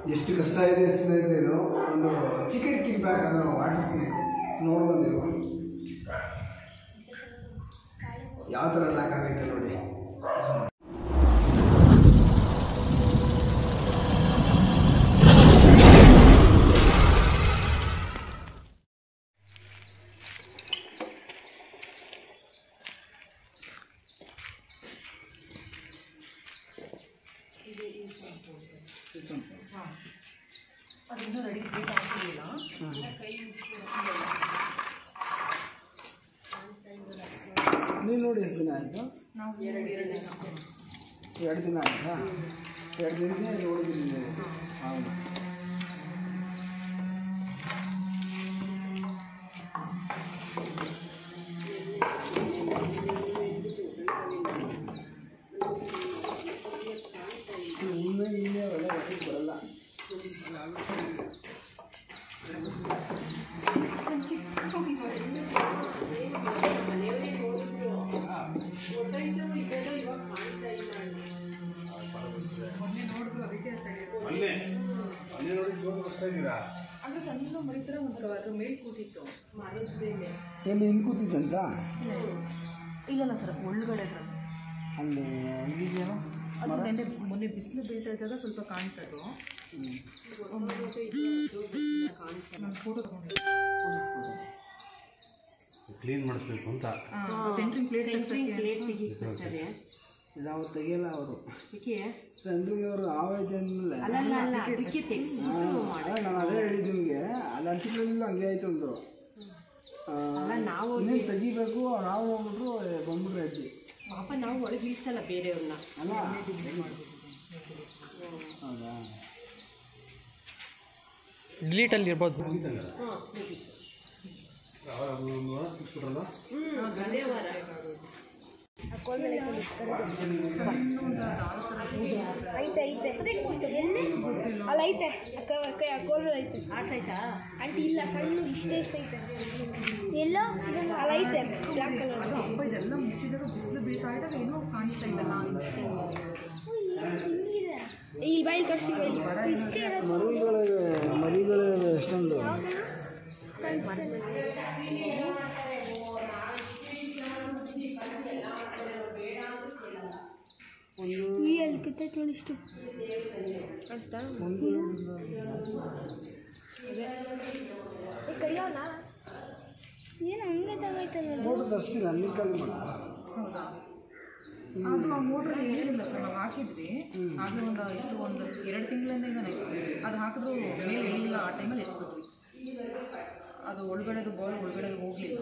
ಎಷ್ಟು ಕಷ್ಟ ಇದೆ ಸ್ನೇಹಿತರೆ ಇದು ಒಂದು ಚಿಕೆಟ್ ಕಿಲ್ಬೇಕಾದ್ರೆ ವಾಟರ್ ಸ್ನೇಕ್ ನೋಡ್ಬೋದು ನೀವು ಯಾವ ಥರ ಲಾಕ್ ಆಗೈತೆ ನೋಡಿ ಅದಿನ್ನೂ ರೆಡಿ ಡೇಟ್ ಆಗ್ತಿರಲಿಲ್ಲ ನೀವು ನೋಡಿ ಎಷ್ಟು ದಿನ ಆಯಿತು ನಾವು ಎರಡು ಎರಡು ದಿನ ಎರಡು ದಿನ ಆಯ್ತಾ ಎರಡು ದಿನಕ್ಕೆ ನೋಡಿದ್ದೀನಿ ಹೌದು ಇನ್ನು ಇಲ್ಲೇ ಒಳ್ಳೆ ಹೊಟ್ಟಿಗೆ ಬರಲ್ಲ ಅಂದ್ರೆ ಸಣ್ಣ ಮರಿತರ ಒಂದು ಅದ್ರ ಮೇಲೆ ಕೂತಿತ್ತು ಎಲ್ಲಿ ಇಲ್ಲಿ ಕೂತಿದ್ದಂತ ಇಲ್ಲಲ್ಲ ಸರ್ ಒಳಗಡೆ ಅದ್ರ ಅಲ್ಲಿ ಇದೆಯಲ್ಲ ಅದು ನೆನ್ನೆ ಮೊನ್ನೆ ಬಿಸಿಲು ಬೀಳ್ತಾ ಇದ್ದಾಗ ಸ್ವಲ್ಪ ಕಾಣ್ತದ್ದು ನಾನು ಫೋಟೋ ತಗೊಂಡಿದ್ದೆ ಕ್ಲೀನ್ ಮಾಡಿಸ್ಬೇಕು ಅಂತ ಸೆಂಟ್ರಿಂಗ್ ಪ್ಲೇಟ್ ಇದು ಅವ್ರು ತೆಗಿಯಲ್ಲ ಅವರು ಚಂದ್ರಿಗೆ ಅವರು ಆವೈತೆ ಅಂದಮೇಲೆ ಅಲ್ಲ ನಾನು ಅದೇ ಹೇಳಿದ್ದು ನಿಮಗೆ ಅಲ್ಲಿ ಅಂಟಿಗಳಿಲ್ಲ ಹಂಗೆ ಆಯ್ತು ಅಂದರು ನಾವು ಇನ್ನೇನು ತೆಗಿಬೇಕು ನಾವು ಹೋಗ್ಬಿಟ್ರು ಬಂದ್ಬಿಟ್ರೆ ಅಜ್ಜಿ ಪಾಪ ನಾವು ಒಳಗೆ ಇಳಿಸಲ್ಲ ಬೇರೆಯವ್ರನ್ನ ಅಲ್ಲ ಹೌದಾ ಡಿಲೀಟಲ್ಲಿ ಇರ್ಬೋದು ಐತೆ ಐತೆ ಎಲ್ಲಿ ಅಲ್ಲಿ ಐತೆ ಅಕ್ಕ ಅಕ್ಕ ಅಕ್ಕೋಲ್ ಐತೆ ಆಟ ಆಯ್ತಾ ಆಂಟಿ ಇಲ್ಲ ಸಣ್ಣ ಇಷ್ಟೇ ಇಷ್ಟ ಐತೆ ಎಲ್ಲೋ ಅಲ್ಲಿ ಐತೆ ಬ್ಲ್ಯಾಕ್ ಕಲರ್ ಅಪ್ಪ ಇದೆಲ್ಲ ಮುಚ್ಚಿದಾಗ ಬಿಸಿಲು ಬೀಳ್ತಾ ಇದ್ದಾಗ ಏನೋ ಕಾಣಿಸ್ತಾ ಇದ್ದಲ್ಲ ಅನಿಸ್ತಾ ಇಲ್ಲಿ ಬಾಯಿ ಕರ್ಸಿ ಇಷ್ಟೇ ಇರೋದು ಮರಿಗಳಿವೆ ಮರಿಗಳಿವೆ ಎಷ್ಟೊಂದು ಉಯ್ಯಲ್ಲಿ ಕಿತ್ತೈತೆ ನೋಡಿ ಇಷ್ಟು ಕಾಣಿಸ್ತಾ ಕೈಯೋಣ ಏನು ಹಂಗೆ ತಗೋಯ್ತಲ್ಲ ಅದು ಫೋಟೋ ತರಿಸ್ತೀನಿ ಅಲ್ಲಿ ಖಾಲಿ ಮಾಡಿ ಹೌದಾ ಅದು ಆ ಮೋಟ್ರ್ ಏನಿಲ್ಲ ಸರ್ ನಾವು ಹಾಕಿದ್ವಿ ಆಗಲೇ ಒಂದು ಎಷ್ಟು ಒಂದು ಎರಡು ತಿಂಗಳಿಂದ ಏನೋ ಅದು ಹಾಕಿದ್ರು ಮೇಲೆ ಎಳಿಲಿಲ್ಲ ಆ ಟೈಮಲ್ಲಿ ಎತ್ಬಿಟ್ವಿ ಅದು ಒಳಗಡೆದು ಬಾಲ್ ಒಳಗಡೆ ಹೋಗ್ಲಿಲ್ಲ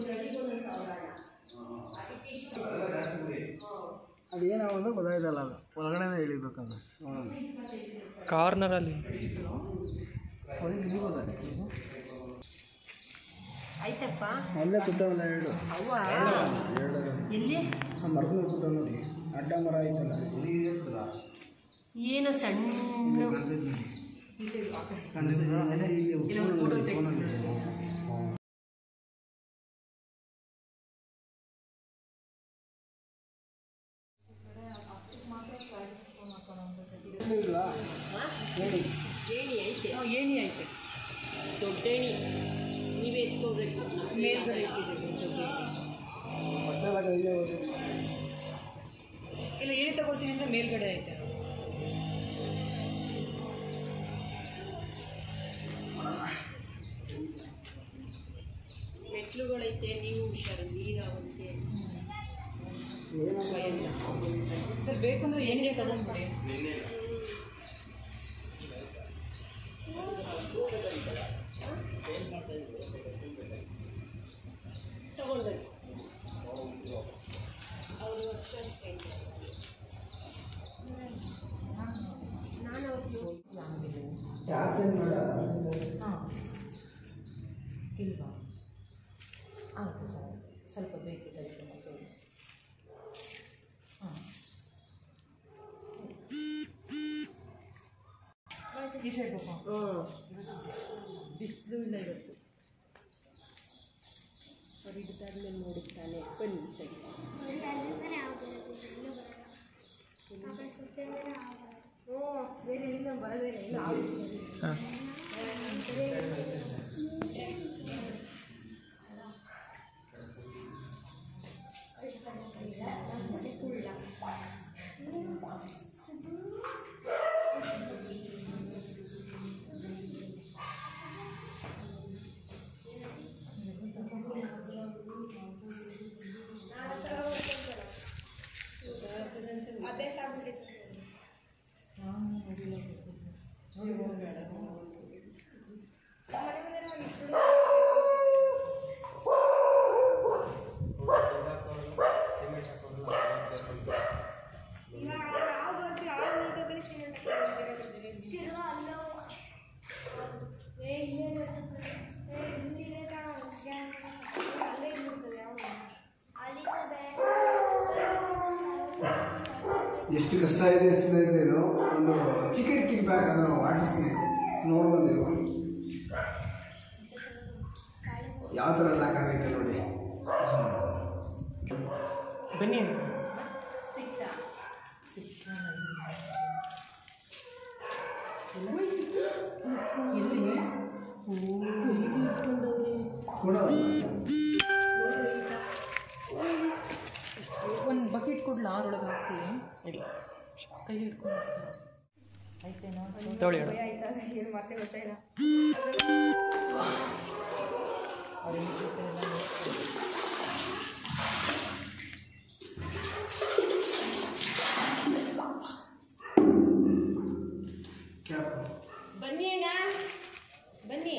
ಅದೇನೋ ಅಂದ್ರೆ ಗೊತ್ತಾಯ್ತಲ್ಲ ಅದು ಒಳಗಡೆನೇ ಇಳಿಬೇಕದು ನೋಡೋಣ ಕಾರ್ನರಲ್ಲಿ ಹೊಳಿ ಇಳಿಬೋದಲ್ಲ ಆಯ್ತಪ್ಪ ಅಲ್ಲೇ ಕೂತವಲ್ಲ ಎರಡು ಅವ್ವ ಎರಡು ಎಲ್ಲಿ ಆ ಮರದ ಮೇಲೆ ಕೂತವ ನೋಡಿ ಅಡ್ಡ ಮರ ಐತಲ್ಲ ಏನು ಸಣ್ಣ ಇಲ್ಲ ಹೇಳಿ ಏಣಿ ಐತೆ ಏನಿ ಐತೆ ದೊಡ್ಡೇಣಿ ನೀವೇ ಎತ್ಕೋಬೇಕು ಮೇಲ್ಗಡೆ ಇಟ್ಟಿದ್ದೀವಿ ದೊಡ್ಡ ಏಣಿ. ಹೊಟ್ಟೆಲ್ಲ ಕೈಗೆ ಹೋಗಿ ಇಲ್ಲ ಏನಿ ತಗೊಳ್ತೀನಿ ಅಂದರೆ ಮೇಲ್ಗಡೆ ಐತೆ ಮೆಟ್ಲುಗಳೈತೆ ನೀವು ಹುಷಾರು ನೀರಾವಂತೆ ಸರ್ ಬೇಕಂದ್ರೆ ಏನಿದೆ ತಗೊಂಡ್ಬಿಡಿ ತಗೊಳ್ಬೇಕು ನಾನು ಅವ್ರಿಗೆ ಯಾರು ಚೇಂಜ್ ಮಾಡ ಹಾಂ ಇಲ್ವಾ ಆಯಿತು ಸರ್ ಸ್ವಲ್ಪ ಬೇಕಿತ್ತು ಮತ್ತೆ ಹಾಂ ಈ ಸೈಡ್ ಹೋಗೋ ಬಿಸಿಲು ಇಲ್ಲ ಇವತ್ತು ಅವ್ರು ಹಿಡಿದಾದ್ಮೇಲೆ ನೋಡುತ್ತಾನೆ ಬನ್ನಿ ತೆಗಿ ಹ್ಞೂ ಬೇರೆ ಎಲ್ಲಿಂದ ಬರೋದೇ ಇಲ್ಲ ಹಾಂ ಅದೇ ಸಾಬಿಟ್ಟು ಎಷ್ಟು ಕಷ್ಟ ಇದೆ ಸ್ನೇಹಿತರೆ ಇದು ಒಂದು ಚಿಕೆಟ್ ಕಿಕ್ ಬ್ಯಾಗ್ ಅದರ ವಾಟರ್ ಸ್ನೇಕ್ ನೋಡ್ಬೋದು ನೀವು ಯಾವ ಥರ ಲಾಕ್ ಆಗೈತೆ ನೋಡಿ ಬನ್ನಿ ಕೂಡ ಒಂದು ಬಕೆಟ್ ಕೊಡ್ಲಾ ಅದ್ರೊಳಗೆ ಹಾಕ್ತೀವಿ ಇಲ್ಲ ಕೈ ಹಿಡ್ಕೊಂಡು ಆಯ್ತೇನೋ ತೊಳಿ ಹೇಳು ಏನು ಮತ್ತೆ ಗೊತ್ತಾಯಿಲ್ಲ ಕ್ಯಾಪ್ ಬನ್ನಿ ಅಣ್ಣ ಬನ್ನಿ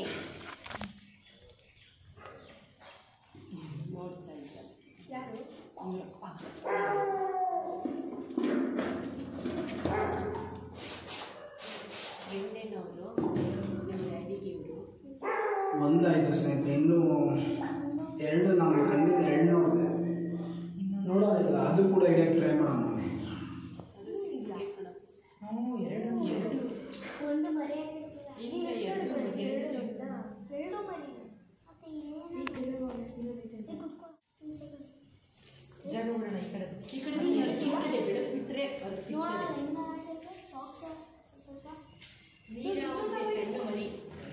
ಎಣ್ಣೆನವರು ನಮ್ಮ ಅಡಿಗೆ ಇವರು ಒಂದಾಯಿತು ಸ್ನೇಹಿತರೆ ಇನ್ನೂ ಎರಡು ನಾನು ಕಂಡಿದ್ದ ಎರಡು ನೋಡಿದೆ ನೋಡೋದಿಲ್ಲ ಅದು ಕೂಡ ಹಿಡಿಯೋಕ್ಕೆ ಟ್ರೈ ಮಾಡೋಣ ಅದು ಸಿಕ್ಕಿಲ್ಲ ಕಣ ಹ್ಞೂ ಎರಡು ಎರಡು ಒಂದು ಮರಿ ಇಲ್ಲ ಎರಡು ಎರಡು ಎರಡು ಮರಿ ಮತ್ತೆ ಇನ್ನೇನು ಜಡ ನೋಡೋಣ ಈ ಕಡೆ ಈ ಕಡೆ ಬನ್ನಿ, ಅವ್ರಿಗೆ ಸಿಗ್ತದೆ ಬೆಳಕು ಬಿಟ್ರೆ ಅವ್ರಿಗೆ ಸಿಗ್ತದೆ ನೀರಾವರಿ ಸಣ್ಣ ಮರಿ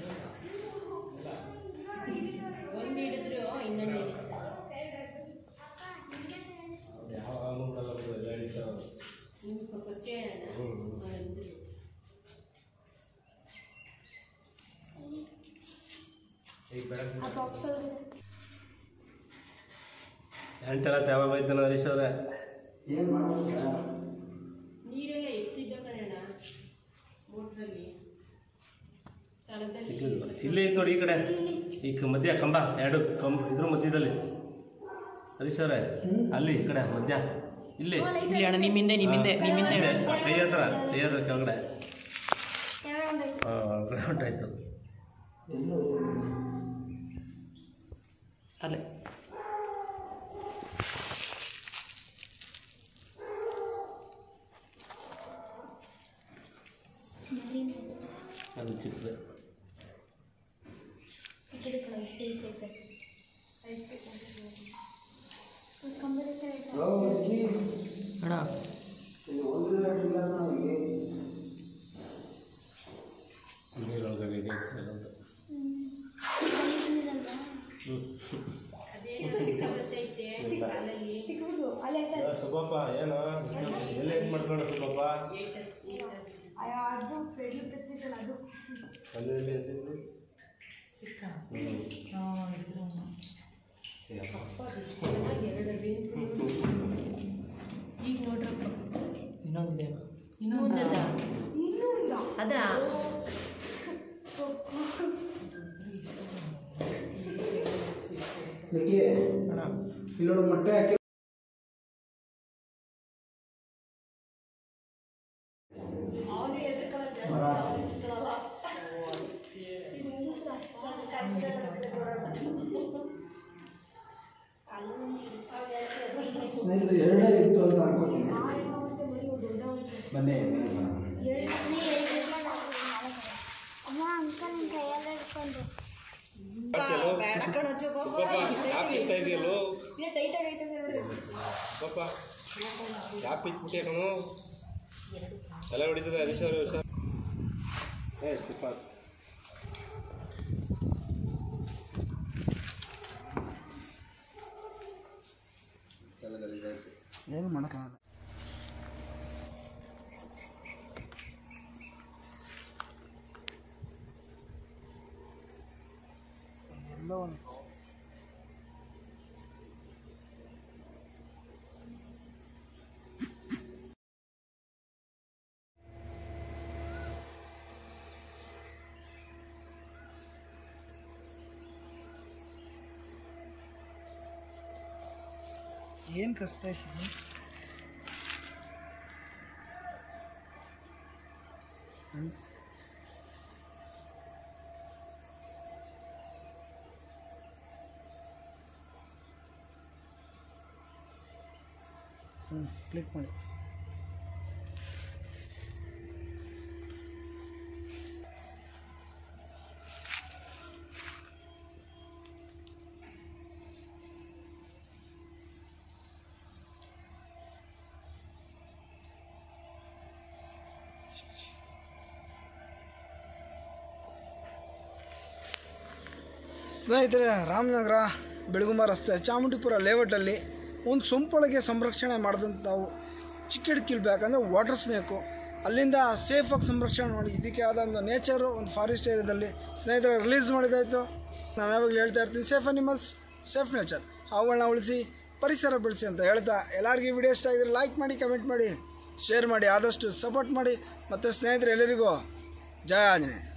ಒಂದು ಹಿಡಿದ್ರು ಇನ್ನೊಂದು ಹಿಡಿತಾರೆ ನಿಮ್ಗೆ ಪರಿಚಯ ಅವರಂದ್ರು ಎಂಟೆಲ್ಲ ಯಾವಾಗ ಹೋಯ್ತಾನ ಹರೀಶ್ ಅವ್ರೆ ಏನು ಮಾಡೋದು ಸರ್ ನೀರೆಲ್ಲ ಎಷ್ಟಿದ್ದ ಕಣಣ್ಣ ಮೋಟ್ರಲ್ಲಿ ಸ್ಥಳದಲ್ಲಿ ಇಲ್ಲೇ ಇತ್ತು ನೋಡಿ ಈ ಕಡೆ ಈ ಕ- ಮಧ್ಯ ಕಂಬ ಎರಡು ಕಂಬ ಇದ್ರ ಮಧ್ಯದಲ್ಲಿ ಹರೀಶ್ ಅವ್ರೆ ಅಲ್ಲಿ ಈ ಕಡೆ ಮಧ್ಯ ಇಲ್ಲಿ ಇಲ್ಲಿ ಅಣ್ಣ ನಿಮ್ಮಿಂದೆ ನಿಮ್ಮಿಂದೆ ನಿಮ್ಮಿಂದೆ ಹೇಳು. ಕೈ ಹತ್ರ ಕೈ ಹತ್ರ ಕೆಳಗಡೆ ಗ್ರೌಂಡ್ ಆಯ್ತು ಎಲ್ಲೋ ಅಲ್ಲೇ ಅದು ಚಿಕ್ಕದೆ ಓ, ಹುಡ್ಗಿ. ಅಣ್ಣ ಇಲ್ಲಿ ಒಂದು ಎರಡು ಇಲ್ಲ ನಮಗೆ ನೀರೊಳಗೆ ಇದೆ ಕೆಲವೊಂದು. ಅದೇ ಸಿಕ್ಕ ಬರ್ತೈತೆ ಕಾಲಲ್ಲಿ ಸಿಕ್ಬಿಡು ಅಲ್ಲಿ ಅಂತ ಏ, ಸುಬ್ಬಪ್ಪ ಏನು ಎಲ್ಲಿ ಏಟ್ ಮಾಡ್ಕೊಂಡು ಸುಬ್ಬಪ್ಪ ಏಟ ಏಟ ಅದು ಪೆಡ್ಲು ಕಚ್ಚಿದ್ದಲ್ಲ ಅದು ಅಲ್ಲಿ ಇಲ್ಲಿ ಇಲ್ಲಿ, ಇಲ್ಲಿ. ಸಿಕ್ಕ ಹ್ಮ್. ಹಾಂ ಇದ್ರು ಎರಡು ಬೆಂಕು ಈಗ ನೋಡ್ರಪ್ಪ ಇನ್ನೊಂದಿದೆ ಇನ್ನೊಂದದ ಇನ್ನೂ ಇಲ್ಲ ಅದ ಅದಕ್ಕೆ ಅಣ್ಣ ಇಲ್ಲಿ ನೋಡು ಮೊಟ್ಟೆ ಹಾಕಿ ಮರ ಸ್ನೇಹಿತರೆ ಎರಡೇ ಇತ್ತು ಅಂತ ಅನ್ಕೋತೀನಿ ಬನ್ನಿ ಅಮ್ಮ ಅಂಕಲ್ ಕೈಯೆಲ್ಲ ಹಿಡ್ಕೊಂಡು ಪಾಪ ಯಾಕೆ ಬಿಟ್ಬಿಟ್ಟೆ ಕಣೋ ಎಲ್ಲ ಹೊಡಿತದೆ ಹರೀಶ್ ಅವರು ಹುಷಾರ್ ಏ ಸ್ಟಿಪ್ಪ ಏನು ಮಾಡೋಕ್ಕಾಗಲ್ಲ ಎಲ್ಲೋ ಒಂದು ಏನು ಕಷ್ಟ ಆಯ್ತು ಹ್ಞೂ ಕ್ಲಿಕ್ ಮಾಡಿ ಸ್ನೇಹಿತರೆ ರಾಮನಗರ ಬೆಳಗುಂಬ ರಸ್ತೆ ಚಾಮುಂಡಿಪುರ ಲೇಔಟಲ್ಲಿ ಒಂದು ಸೊಂಪೊಳಗೆ ಸಂರಕ್ಷಣೆ ಮಾಡಿದಂಥ ನಾವು ಚಿಕ್ಕಿಡ್ಕಿಲ್ಬೇಕು ಅಂದರೆ ವಾಟರ್ ಸ್ನೇಕು ಅಲ್ಲಿಂದ ಸೇಫಾಗಿ ಸಂರಕ್ಷಣೆ ಮಾಡಿ ಇದಕ್ಕೆ ಆದ ಒಂದು ನೇಚರು ಒಂದು ಫಾರೆಸ್ಟ್ ಏರಿಯಾದಲ್ಲಿ ಸ್ನೇಹಿತರೆ ರಿಲೀಸ್ ಮಾಡಿದಾಯಿತು ನಾನು ಯಾವಾಗಲೂ ಹೇಳ್ತಾ ಇರ್ತೀನಿ ಸೇಫ್ ಅನಿಮಲ್ಸ್ ಸೇಫ್ ನೇಚರ್ ಅವುಗಳನ್ನ ಉಳಿಸಿ ಪರಿಸರ ಬೆಳೆಸಿ ಅಂತ ಹೇಳ್ತಾ ಎಲ್ಲರಿಗೂ ಈ ವಿಡಿಯೋ ಇಷ್ಟ ಆಗಿದ್ರೆ ಲೈಕ್ ಮಾಡಿ ಕಮೆಂಟ್ ಮಾಡಿ ಶೇರ್ ಮಾಡಿ ಆದಷ್ಟು ಸಪೋರ್ಟ್ ಮಾಡಿ ಮತ್ತು ಸ್ನೇಹಿತರೆ ಎಲ್ಲರಿಗೂ ಜಯ ಆಂಜನೇಯ